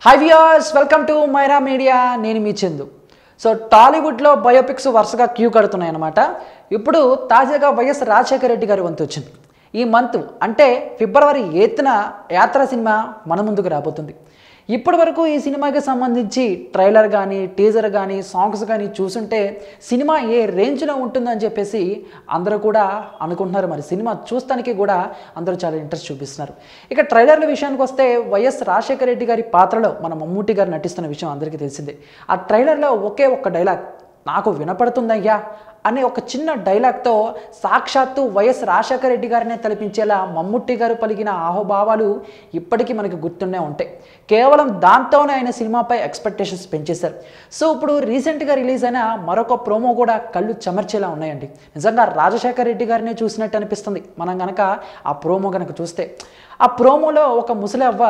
High viewers welcome to Myra Media నేను మీ Chandu so టాలీవుడ్లో బయోపిక్స్ వరుసగా క్యూ కడుతున్నాయి అన్నమాట ఇప్పుడు తాజాగా వైఎస్ రాజశేఖర రెడ్డి గారి వంతు వచ్చింది ఈ మంత్ అంటే ఫిబ్రవరి ఎయిత్న యాత్ర సినిమా మన ముందుకు రాబోతుంది ఇప్పటి వరకు ఈ సినిమాకి సంబంధించి ట్రైలర్ కానీ టీజర్ కానీ సాంగ్స్ కానీ చూసుంటే సినిమా ఏ రేంజ్లో ఉంటుందని చెప్పేసి అందరూ కూడా అనుకుంటున్నారు మరి సినిమా చూస్తానికి కూడా అందరూ చాలా ఇంట్రెస్ట్ చూపిస్తున్నారు ఇక ట్రైలర్ల విషయానికి వస్తే వైఎస్ రాజశేఖర రెడ్డి గారి పాత్రలో మన మమ్మూటి గారు నటిస్తున్న విషయం అందరికీ తెలిసిందే ఆ ట్రైలర్లో ఒకే ఒక్క డైలాగ్ నాకు వినపడుతుందయ్యా అనే ఒక చిన్న డైలాగ్తో సాక్షాత్తు వైఎస్ రాజశేఖర రెడ్డి గారినే తలపించేలా మమ్ముట్టి గారు పలికిన ఆహోభావాలు ఇప్పటికీ మనకి గుర్తుండే ఉంటాయి కేవలం దాంతోనే ఆయన సినిమాపై ఎక్స్పెక్టేషన్స్ పెంచేశారు సో ఇప్పుడు రీసెంట్గా రిలీజ్ అయిన మరొక ప్రోమో కూడా కళ్ళు చెమర్చేలా ఉన్నాయండి నిజంగా రాజశేఖర రెడ్డి గారినే చూసినట్టు అనిపిస్తుంది మనం కనుక ఆ ప్రోమో కనుక చూస్తే ఆ ప్రోమోలో ఒక ముసలి అవ్వ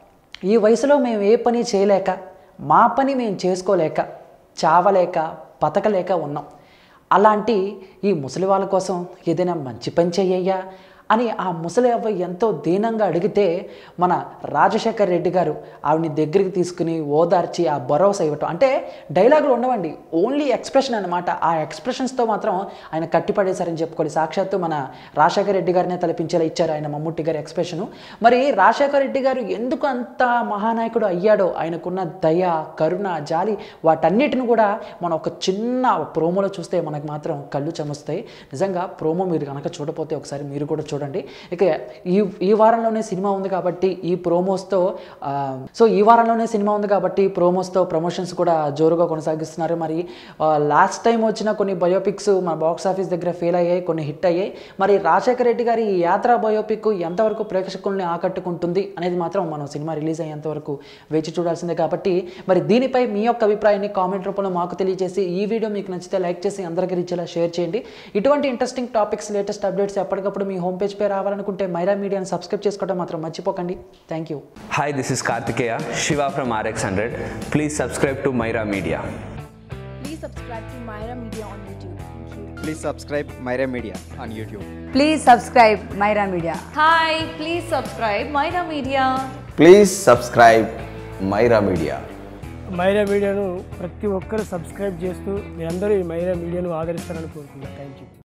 ఈ వయసులో మేము ఏ పని చేయలేక మా పని మేము చేసుకోలేక చావలేక బతకలేక ఉన్నాం అలాంటి ఈ ముసలి వాళ్ళ కోసం ఏదైనా మంచి పని చెయ్యయ్యా అని ఆ ముసలి అవ్వ ఎంతో దీనంగా అడిగితే మన రాజశేఖర్ రెడ్డి గారు ఆవిడని దగ్గరికి తీసుకుని ఓదార్చి ఆ భరోసా ఇవ్వటం అంటే డైలాగులు ఉండవండి ఓన్లీ ఎక్స్ప్రెషన్ అనమాట ఆ ఎక్స్ప్రెషన్స్తో మాత్రం ఆయన కట్టిపడేశారని చెప్పుకోవాలి సాక్షాత్తు మన రాజశేఖర రెడ్డి గారినే తలపించేలా ఇచ్చారు ఆయన మమ్ముట్టి గారి ఎక్స్ప్రెషను మరి రాజశేఖర రెడ్డి గారు ఎందుకు అంత మహానాయకుడు అయ్యాడో ఆయనకున్న దయ కరుణ జాలి వాటన్నిటిని కూడా మనం ఒక చిన్న ప్రోమోలో చూస్తే మనకు మాత్రం కళ్ళు చెమస్తాయి నిజంగా ప్రోమో మీరు కనుక చూడపోతే ఒకసారి మీరు కూడా చూడండి ఇక ఈ ఈ వారంలోనే సినిమా ఉంది కాబట్టి ఈ ప్రోమోస్తో ఆ, సో ఈ వారంలోనే సినిమా ఉంది కాబట్టి ప్రోమోస్తో ప్రమోషన్స్ కూడా జోరుగా కొనసాగిస్తున్నారు మరి లాస్ట్ టైం వచ్చిన కొన్ని బయోపిక్స్ మన బాక్స్ ఆఫీస్ దగ్గర ఫెయిల్ అయ్యాయి కొన్ని హిట్ అయ్యాయి మరి రాజశేఖర రెడ్డి గారి ఈ యాత్ర బయోపిక్ ఎంతవరకు ప్రేక్షకుల్ని ఆకట్టుకుంటుంది అనేది మాత్రం మనం సినిమా రిలీజ్ అయ్యేంత వరకు వేచి చూడాల్సిందే కాబట్టి మరి దీనిపై మీ యొక్క అభిప్రాయాన్ని కామెంట్ రూపంలో మాకు తెలియజేసి ఈ వీడియో మీకు నచ్చితే లైక్ చేసి అందరికీ రీచేలా షేర్ చేయండి ఇటువంటి ఇంట్రెస్టింగ్ టాపిక్స్ లేటెస్ట్ అప్డేట్స్ ఎప్పటికప్పుడు మీ హోమ్ పేజ్ పై రావాలనుకుంటే మైరా మీడియాని సబ్స్క్రైబ్ చేసుకోవడం మాత్రం మర్చిపోకండి thank you Hi, this is Kartikeya, Shiva from RX100. Please subscribe to Myra Media. Please subscribe to Myra Media on YouTube. Thank you. Please subscribe Myra Media on YouTube. Please subscribe Myra Media. Hi, please subscribe Myra Media. Please subscribe Myra Media Myra మీడియాను ప్రతి ఒక్కరు subscribe చేస్తూ మీరందరూ ఈ మైరా మీడియాను ఆదరిస్తారని కోరుకుంటున్నాను thank you